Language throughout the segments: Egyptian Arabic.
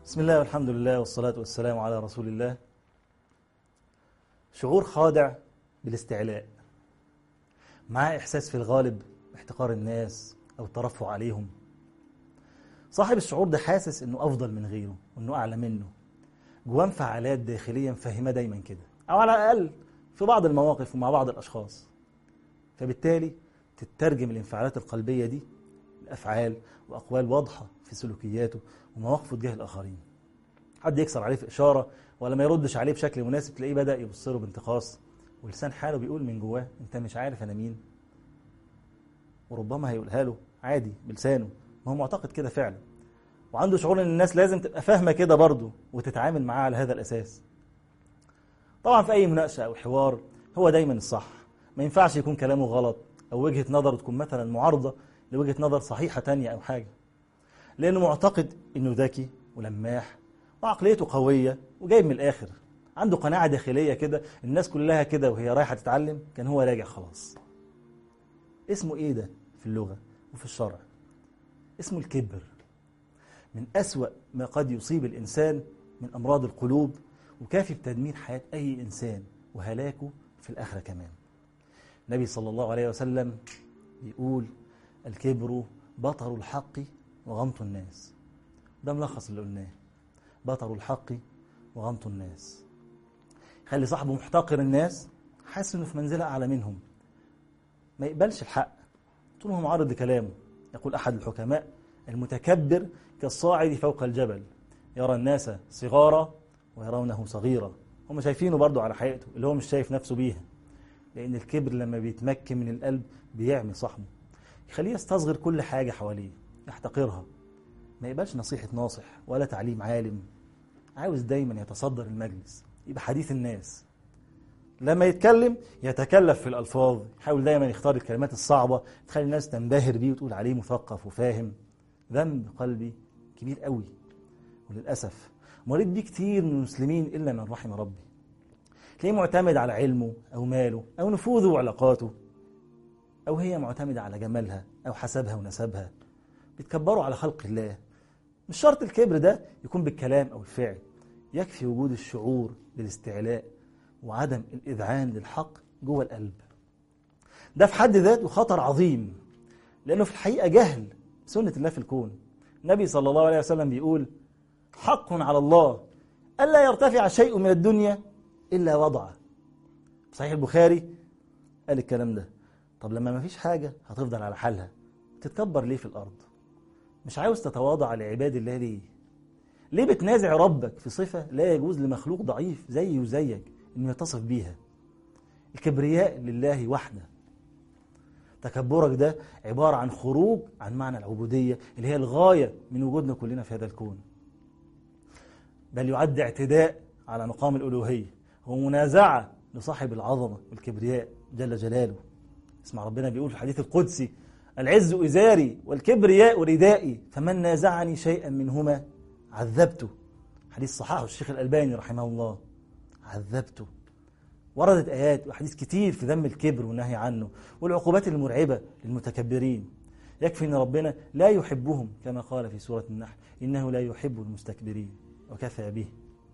بسم الله والحمد لله والصلاة والسلام على رسول الله شعور خادع بالاستعلاء مع إحساس في الغالب باحتقار الناس أو الترفع عليهم صاحب الشعور ده حاسس إنه أفضل من غيره وإنه أعلى منه جواه انفعالات داخلية مفهمة دايما كده أو على الأقل في بعض المواقف ومع بعض الأشخاص فبالتالي تترجم الانفعالات القلبية دي لأفعال وأقوال واضحة في سلوكياته ومواقفه تجاه الآخرين حد يكسر عليه في إشارة ولا ما يردش عليه بشكل مناسب تلاقيه بدأ يبص له بانتقاص ولسان حاله بيقول من جواه أنت مش عارف أنا مين وربما هيقولها له عادي بلسانه ما هو معتقد كده فعلا وعنده شعور ان الناس لازم تبقى فاهمه كده برضه وتتعامل معاه على هذا الاساس طبعا في اي مناقشه او حوار هو دايما الصح ما ينفعش يكون كلامه غلط او وجهه نظره تكون مثلا معارضه لوجهه نظر صحيحه تانية او حاجه لانه معتقد انه ذكي ولماح وعقليته قويه وجايب من الاخر عنده قناعه داخليه كده الناس كلها كده وهي رايحه تتعلم كان هو راجع خلاص اسمه ايه ده في اللغه وفي الشرع اسمه الكبر من أسوأ ما قد يصيب الإنسان من أمراض القلوب وكافي بتدمير حياة أي إنسان وهلاكه في الآخرة كمان النبي صلى الله عليه وسلم يقول الكبر بطر الحق وغمط الناس ده ملخص اللي قلناه بطر الحق وغمط الناس خلي صاحبه محتقر الناس حاسس انه في منزله اعلى منهم ما يقبلش الحق طول ما هو معارض لكلامه يقول احد الحكماء المتكبر كالصاعد فوق الجبل يرى الناس صغارا ويرونه صغيرا هم شايفينه برضه على حقيقته اللي هو مش شايف نفسه بيها لأن الكبر لما بيتمكن من القلب بيعمي صاحبه يخليه يستصغر كل حاجة حواليه يحتقرها ما يقبلش نصيحة ناصح ولا تعليم عالم عاوز دايما يتصدر المجلس يبقى حديث الناس لما يتكلم يتكلف في الألفاظ يحاول دايما يختار الكلمات الصعبة تخلي الناس تنبهر بيه وتقول عليه مثقف وفاهم ذنب قلبي كبير قوي وللأسف مريض بيه كتير من المسلمين إلا من رحم ربي تلاقيه معتمد على علمه أو ماله أو نفوذه وعلاقاته أو هي معتمدة على جمالها أو حسبها ونسبها بيتكبروا على خلق الله مش شرط الكبر ده يكون بالكلام أو الفعل يكفي وجود الشعور بالاستعلاء وعدم الإذعان للحق جوه القلب ده في حد ذاته خطر عظيم لأنه في الحقيقة جهل سنة الله في الكون النبي صلى الله عليه وسلم بيقول حق على الله ألا يرتفع شيء من الدنيا إلا وضعه صحيح البخاري قال الكلام ده طب لما ما فيش حاجة هتفضل على حالها تتكبر ليه في الأرض مش عاوز تتواضع لعباد الله ليه ليه بتنازع ربك في صفة لا يجوز لمخلوق ضعيف زي وزيك انه يتصف بيها الكبرياء لله وحده تكبرك ده عبارة عن خروج عن معنى العبودية اللي هي الغاية من وجودنا كلنا في هذا الكون بل يعد اعتداء على مقام الألوهية ومنازعة لصاحب العظمة والكبرياء جل جلاله اسمع ربنا بيقول في الحديث القدسي العز إزاري والكبرياء ردائي فمن نازعني شيئا منهما عذبته حديث صححه الشيخ الألباني رحمه الله عذبته وردت آيات وأحاديث كتير في ذم الكبر والنهي عنه والعقوبات المرعبة للمتكبرين يكفي أن ربنا لا يحبهم كما قال في سورة النحل إنه لا يحب المستكبرين وكفى به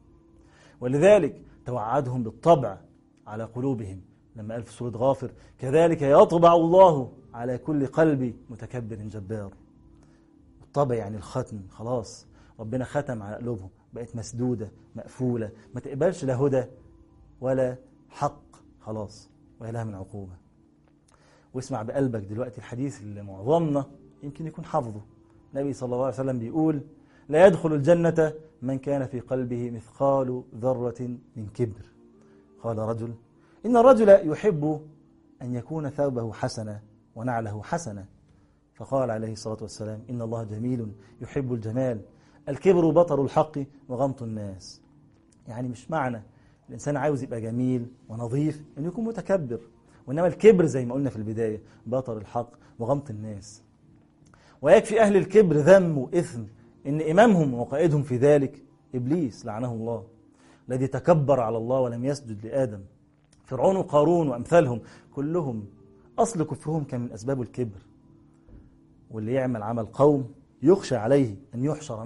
ولذلك توعدهم بالطبع على قلوبهم لما قال في سورة غافر كذلك يطبع الله على كل قلب متكبر جبار الطبع يعني الختم خلاص ربنا ختم على قلوبهم بقت مسدودة مقفولة ما تقبلش لا هدى ولا حق خلاص وهي لها من عقوبة واسمع بقلبك دلوقتي الحديث اللي معظمنا يمكن يكون حافظه النبي صلى الله عليه وسلم بيقول لا يدخل الجنة من كان في قلبه مثقال ذرة من كبر قال رجل إن الرجل يحب أن يكون ثوبه حسنا ونعله حسنا فقال عليه الصلاة والسلام إن الله جميل يحب الجمال الكبر بطر الحق وغمط الناس يعني مش معنى الإنسان عاوز يبقى جميل ونظيف أنه يكون متكبر وإنما الكبر زي ما قلنا في البداية بطر الحق وغمط الناس ويكفي أهل الكبر ذم وإثم إن إمامهم وقائدهم في ذلك إبليس لعنه الله الذي تكبر على الله ولم يسجد لآدم فرعون وقارون وأمثالهم كلهم أصل كفرهم كان من أسباب الكبر واللي يعمل عمل قوم يخشى عليه أن يحشر معه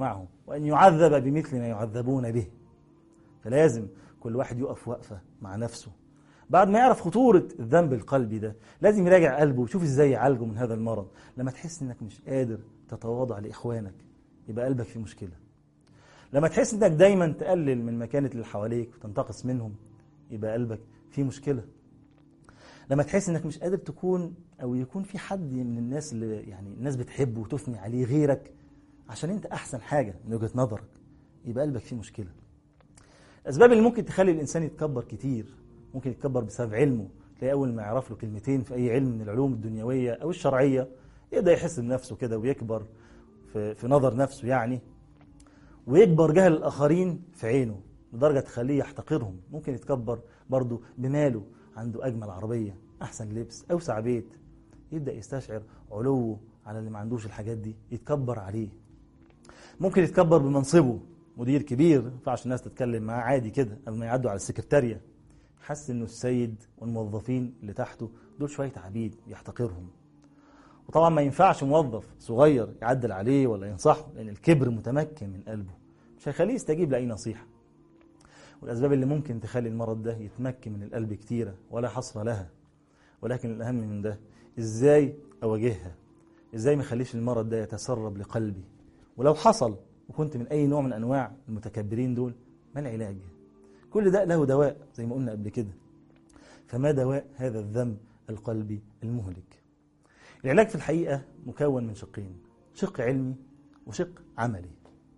وأن يعذب بمثل ما يعذبون به فلازم كل واحد يقف وقفة مع نفسه بعد ما يعرف خطورة الذنب القلبي ده لازم يراجع قلبه ويشوف ازاي يعالجه من هذا المرض لما تحس انك مش قادر تتواضع لإخوانك يبقى قلبك في مشكلة لما تحس انك دايما تقلل من مكانة اللي حواليك وتنتقص منهم يبقى قلبك في مشكلة لما تحس انك مش قادر تكون او يكون في حد من الناس اللي يعني الناس بتحبه وتثني عليه غيرك عشان انت احسن حاجة من وجهة نظرك يبقى قلبك فيه مشكلة الاسباب اللي ممكن تخلي الانسان يتكبر كتير ممكن يتكبر بسبب علمه تلاقي اول ما يعرف له كلمتين في اي علم من العلوم الدنيويه او الشرعيه يبدا يحس بنفسه كده ويكبر في, في نظر نفسه يعني ويكبر جهل الاخرين في عينه لدرجه تخليه يحتقرهم ممكن يتكبر برضه بماله عنده اجمل عربيه احسن لبس اوسع بيت يبدا يستشعر علوه على اللي ما عندوش الحاجات دي يتكبر عليه ممكن يتكبر بمنصبه مدير كبير ما ينفعش الناس تتكلم معاه عادي كده قبل ما يعدوا على السكرتاريه حس انه السيد والموظفين اللي تحته دول شويه عبيد يحتقرهم وطبعا ما ينفعش موظف صغير يعدل عليه ولا ينصحه لان الكبر متمكن من قلبه مش هيخليه يستجيب لاي نصيحه والاسباب اللي ممكن تخلي المرض ده يتمكن من القلب كتيره ولا حصر لها ولكن الاهم من ده ازاي اواجهها ازاي ما اخليش المرض ده يتسرب لقلبي ولو حصل وكنت من اي نوع من انواع المتكبرين دول ما العلاج كل ده له دواء زي ما قلنا قبل كده فما دواء هذا الذنب القلبي المهلك العلاج في الحقيقة مكون من شقين شق علمي وشق عملي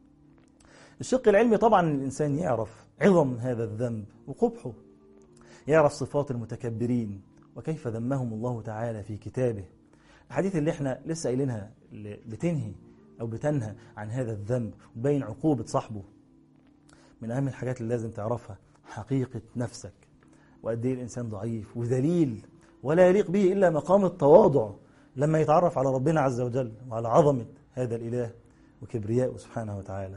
الشق العلمي طبعا الإنسان يعرف عظم هذا الذنب وقبحه يعرف صفات المتكبرين وكيف ذمهم الله تعالى في كتابه الحديث اللي احنا لسه قايلينها اللي بتنهي أو بتنهى عن هذا الذنب وبين عقوبة صاحبه من أهم الحاجات اللي لازم تعرفها حقيقة نفسك وقد إيه الإنسان ضعيف وذليل ولا يليق به إلا مقام التواضع لما يتعرف على ربنا عز وجل وعلى عظمة هذا الإله وكبرياءه سبحانه وتعالى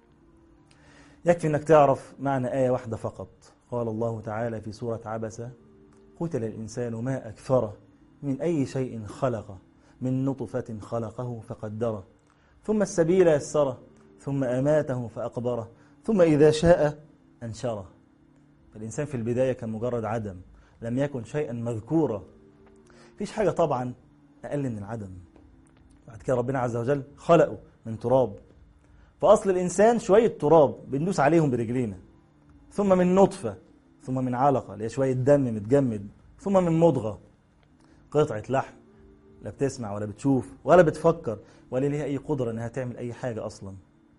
يكفي أنك تعرف معنى آية واحدة فقط قال الله تعالى في سورة عبسة قتل الإنسان ما أكثره من أي شيء خلقه من نطفة خلقه فقدره ثم السبيل يسره ثم أماته فأقبره ثم إذا شاء أنشره فالإنسان في البداية كان مجرد عدم لم يكن شيئا مذكورا فيش حاجة طبعا أقل من العدم بعد كده ربنا عز وجل خلقه من تراب فأصل الإنسان شوية تراب بندوس عليهم برجلينا ثم من نطفة ثم من علقة اللي هي شوية دم متجمد ثم من مضغة قطعة لحم لا بتسمع ولا بتشوف ولا بتفكر ولا ليها أي قدرة إنها تعمل أي حاجة أصلا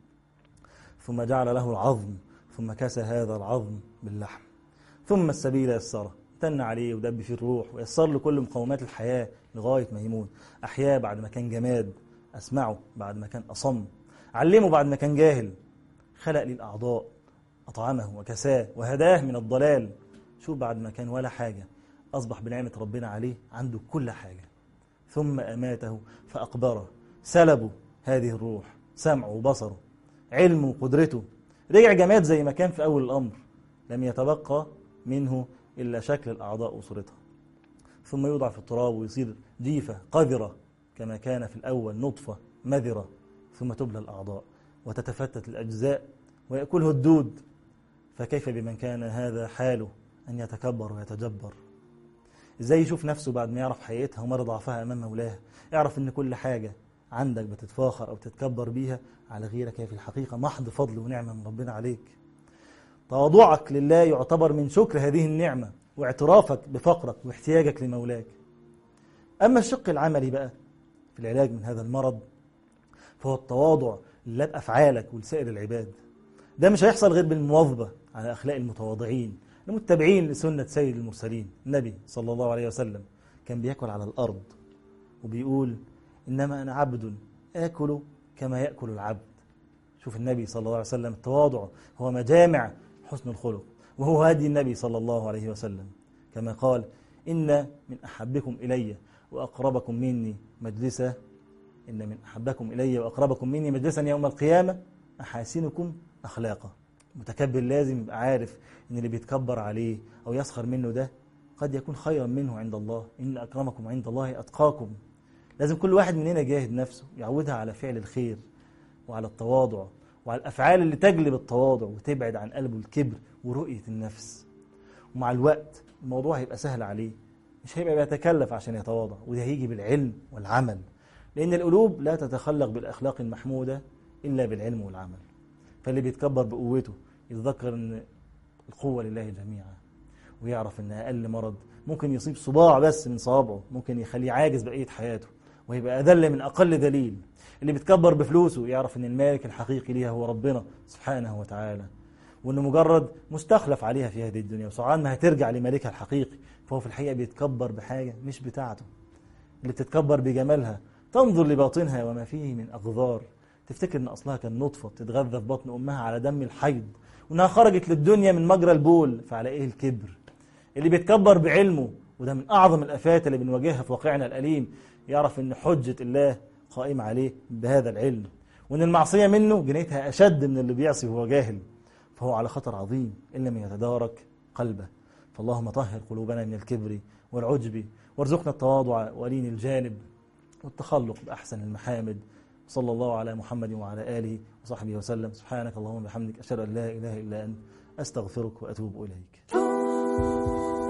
ثم جعل له العظم ثم كسى هذا العظم باللحم ثم السبيل يسره تن عليه ودب فيه الروح ويسر له كل مقومات الحياة لغاية ما يموت أحياه بعد ما كان جماد أسمعه بعد ما كان أصم علمه بعد ما كان جاهل خلق لي الأعضاء أطعمه وكساه وهداه من الضلال شوف بعد ما كان ولا حاجة أصبح بنعمة ربنا عليه عنده كل حاجة ثم أماته فأقبره سلبه هذه الروح سمعه وبصره علمه وقدرته رجع جماد زي ما كان في أول الأمر لم يتبقى منه إلا شكل الأعضاء وصورتها ثم يوضع في التراب ويصير جيفة قذرة كما كان في الأول نطفة مذرة ثم تبلى الأعضاء وتتفتت الأجزاء ويأكله الدود فكيف بمن كان هذا حاله أن يتكبر ويتجبر إزاي يشوف نفسه بعد ما يعرف حقيقتها ومرض ضعفها أمام مولاه يعرف أن كل حاجة عندك بتتفاخر أو تتكبر بيها على غيرك هي في الحقيقة محض فضل ونعمة من ربنا عليك تواضعك لله يعتبر من شكر هذه النعمة واعترافك بفقرك واحتياجك لمولاك أما الشق العملي بقى في العلاج من هذا المرض فهو التواضع لا بأفعالك ولسائر العباد ده مش هيحصل غير بالمواظبة على أخلاق المتواضعين المتبعين لسنة سيد المرسلين النبي صلى الله عليه وسلم كان بيأكل على الأرض وبيقول إنما أنا عبد آكل كما يأكل العبد شوف النبي صلى الله عليه وسلم التواضع هو مجامع حسن الخلق وهو هدي النبي صلى الله عليه وسلم كما قال إن من أحبكم إلي وأقربكم مني مجلسا إن من أحبكم إلي وأقربكم مني مجلسا يوم القيامة أحاسنكم أخلاقا متكبر لازم يبقى عارف إن اللي بيتكبر عليه أو يسخر منه ده قد يكون خيرا منه عند الله إن أكرمكم عند الله أتقاكم لازم كل واحد مننا يجاهد نفسه يعودها على فعل الخير وعلى التواضع وعلى الأفعال اللي تجلب التواضع وتبعد عن قلبه الكبر ورؤية النفس ومع الوقت الموضوع هيبقى سهل عليه مش هيبقى بيتكلف عشان يتواضع وده هيجي بالعلم والعمل لأن القلوب لا تتخلق بالأخلاق المحمودة إلا بالعلم والعمل فاللي بيتكبر بقوته يتذكر أن القوة لله جميعا ويعرف أن أقل مرض ممكن يصيب صباع بس من صوابعه ممكن يخليه عاجز بقية حياته ويبقى أذل من أقل دليل اللي بيتكبر بفلوسه يعرف أن المالك الحقيقي ليها هو ربنا سبحانه وتعالى وأنه مجرد مستخلف عليها في هذه الدنيا وسرعان ما هترجع لمالكها الحقيقي فهو في الحقيقة بيتكبر بحاجة مش بتاعته اللي بتتكبر بجمالها تنظر لباطنها وما فيه من أغذار تفتكر ان اصلها كان نطفه بتتغذى في بطن امها على دم الحيض وانها خرجت للدنيا من مجرى البول فعلى ايه الكبر اللي بيتكبر بعلمه وده من اعظم الافات اللي بنواجهها في واقعنا الاليم يعرف ان حجه الله قائمه عليه بهذا العلم وان المعصيه منه جنيتها اشد من اللي بيعصي وهو جاهل فهو على خطر عظيم ان لم يتدارك قلبه فاللهم طهر قلوبنا من الكبر والعجب وارزقنا التواضع ولين الجانب والتخلق باحسن المحامد صلى الله على محمد وعلى آله وصحبه وسلم سبحانك اللهم وبحمدك أشهد أن لا إله إلا أنت أستغفرك وأتوب إليك